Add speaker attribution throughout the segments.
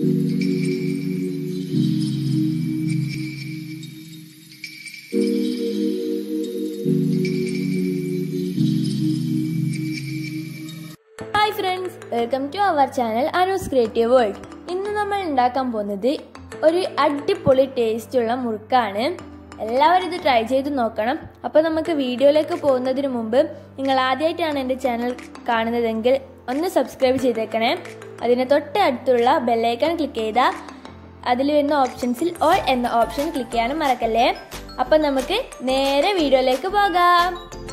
Speaker 1: hi friends welcome to our channel Anu's creative world ഇന്ന് നമ്മൾ ഉണ്ടാക്കാൻ പോകുന്നത് ഒരു അടിപൊളി ടേസ്റ്റുള്ള മുറുക്കാണ് എല്ലാവരും ഇത് ട്രൈ ചെയ്ത് നോക്കണം അപ്പോൾ നമുക്ക് വീഡിയോയിലേക്ക് പോകുന്നതിന് മുമ്പ് നിങ്ങൾ ആദ്യമായിട്ടാണ് എൻ്റെ ചാനൽ കാണുന്നതെങ്കിൽ ഒന്ന് സബ്സ്ക്രൈബ് ചെയ്തേക്കണേ അതിന് തൊട്ട് അടുത്തുള്ള ബെല്ലൈക്കൺ ക്ലിക്ക് ചെയ്താൽ അതിൽ വരുന്ന ഓപ്ഷൻസിൽ ഓൾ എന്ന ഓപ്ഷൻ ക്ലിക്ക് ചെയ്യാനും മറക്കല്ലേ അപ്പം നമുക്ക് നേരെ വീഡിയോയിലേക്ക് പോകാം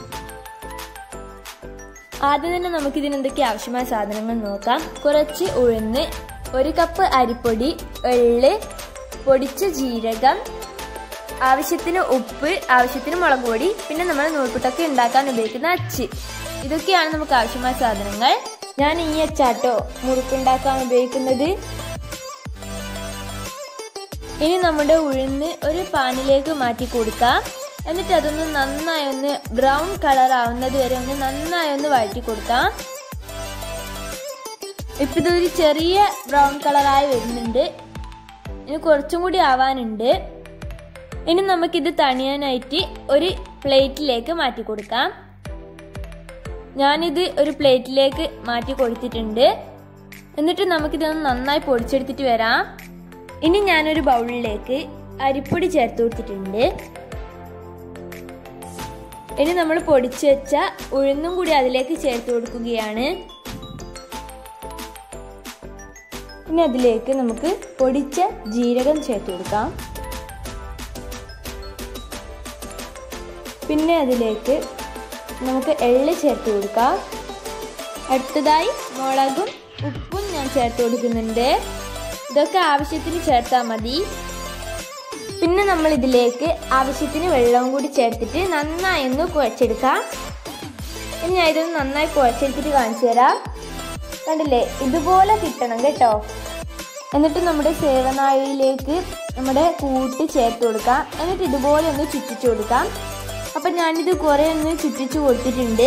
Speaker 1: ആദ്യം തന്നെ നമുക്ക് ഇതിന് എന്തൊക്കെ ആവശ്യമായ സാധനങ്ങൾ നോക്കാം കുറച്ച് ഉഴുന്ന് ഒരു കപ്പ് അരിപ്പൊടി എള്ള് പൊടിച്ച ജീരകം ആവശ്യത്തിന് ഉപ്പ് ആവശ്യത്തിന് മുളക് പൊടി പിന്നെ നമ്മൾ നൂൽപ്പുട്ടൊക്കെ ഉണ്ടാക്കാൻ ഉപയോഗിക്കുന്ന അച്ച് ഇതൊക്കെയാണ് നമുക്ക് ആവശ്യമായ സാധനങ്ങൾ ഞാൻ ഈ അച്ചാട്ടോ മുറുക്കുണ്ടാക്കാൻ ഉപയോഗിക്കുന്നത് ഇനി നമ്മുടെ ഉഴുന്ന് ഒരു പാനിലേക്ക് മാറ്റി കൊടുക്കാം എന്നിട്ട് അതൊന്ന് നന്നായി ഒന്ന് ബ്രൗൺ കളർ ആവുന്നത് വരെ ഒന്ന് നന്നായി ഒന്ന് വഴറ്റി കൊടുക്കാം ഇപ്പൊ ഇതൊരു ചെറിയ ബ്രൗൺ കളറായി വരുന്നുണ്ട് ഇനി കുറച്ചും കൂടി ആവാനുണ്ട് ഇനി നമുക്കിത് തണിയാനായിട്ട് ഒരു പ്ലേറ്റിലേക്ക് മാറ്റി കൊടുക്കാം ഞാനിത് ഒരു പ്ലേറ്റിലേക്ക് മാറ്റി കൊടുത്തിട്ടുണ്ട് എന്നിട്ട് നമുക്കിതൊന്ന് നന്നായി പൊടിച്ചെടുത്തിട്ട് വരാം ഇനി ഞാനൊരു ബൗളിലേക്ക് അരിപ്പൊടി ചേർത്ത് കൊടുത്തിട്ടുണ്ട് ഇനി നമ്മൾ പൊടിച്ചു വെച്ച ഉഴുന്നും കൂടി അതിലേക്ക് ചേർത്ത് കൊടുക്കുകയാണ് ഇനി അതിലേക്ക് നമുക്ക് പൊടിച്ച ജീരകം ചേർത്ത് കൊടുക്കാം പിന്നെ അതിലേക്ക് നമുക്ക് എള്ള് ചേർത്ത് കൊടുക്കാം അടുത്തതായി മുളകും ഉപ്പും ഞാൻ ചേർത്ത് കൊടുക്കുന്നുണ്ട് ഇതൊക്കെ ആവശ്യത്തിന് ചേർത്താൽ മതി പിന്നെ നമ്മൾ ഇതിലേക്ക് ആവശ്യത്തിന് വെള്ളവും കൂടി ചേർത്തിട്ട് നന്നായി ഒന്ന് കുഴച്ചെടുക്കാം ഇനി ഞാൻ ഇതൊന്ന് നന്നായി കുഴച്ചെടുത്തിട്ട് കാണിച്ചു തരാം കണ്ടില്ലേ ഇതുപോലെ കിട്ടണം കേട്ടോ എന്നിട്ട് നമ്മുടെ സേവനാഴിയിലേക്ക് നമ്മുടെ കൂട്ടി ചേർത്ത് കൊടുക്കാം എന്നിട്ട് ഇതുപോലെ ഒന്ന് ചുറ്റിച്ചു കൊടുക്കാം അപ്പം ഞാനിത് കുറേ ഒന്ന് ചുറ്റിച്ചു കൊടുത്തിട്ടുണ്ട്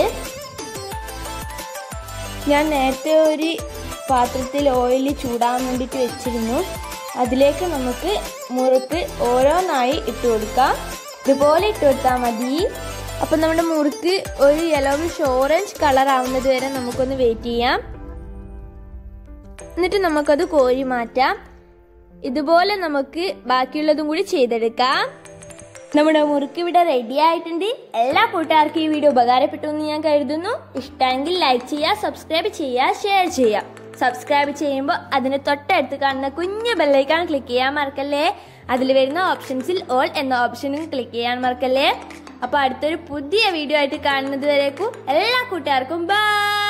Speaker 1: ഞാൻ നേരത്തെ ഒരു പാത്രത്തിൽ ഓയിൽ ചൂടാൻ വേണ്ടിയിട്ട് വെച്ചിരുന്നു അതിലേക്ക് നമുക്ക് മുറുക്ക് ഓരോന്നായി ഇട്ട് കൊടുക്കാം ഇതുപോലെ ഇട്ട് കൊടുത്താൽ മതി അപ്പം നമ്മുടെ മുറുക്ക് ഒരു യെലോവിഷ് ഓറഞ്ച് കളർ ആവുന്നത് വരെ നമുക്കൊന്ന് വെയിറ്റ് ചെയ്യാം എന്നിട്ട് നമുക്കത് കോരി മാറ്റാം ഇതുപോലെ നമുക്ക് ബാക്കിയുള്ളതും കൂടി ചെയ്തെടുക്കാം നമ്മുടെ മുറുക്ക് ഇവിടെ റെഡി ആയിട്ടുണ്ട് എല്ലാ കൂട്ടുകാർക്കും ഈ വീഡിയോ ഉപകാരപ്പെട്ടു എന്ന് ഞാൻ കരുതുന്നു ഇഷ്ടമെങ്കിൽ ലൈക്ക് ചെയ്യുക സബ്സ്ക്രൈബ് ചെയ്യുക ഷെയർ ചെയ്യുക സബ്സ്ക്രൈബ് ചെയ്യുമ്പോൾ അതിന് തൊട്ടടുത്ത് കാണുന്ന കുഞ്ഞു ബെല്ലൈക്കാണ് ക്ലിക്ക് ചെയ്യാൻ മറക്കല്ലേ അതിൽ വരുന്ന ഓപ്ഷൻസിൽ ഓൾ എന്ന ഓപ്ഷനും ക്ലിക്ക് ചെയ്യാൻ മറക്കല്ലേ അപ്പോൾ അടുത്തൊരു പുതിയ വീഡിയോ ആയിട്ട് കാണുന്നത് വരേക്കും എല്ലാ കൂട്ടുകാർക്കും ബൈ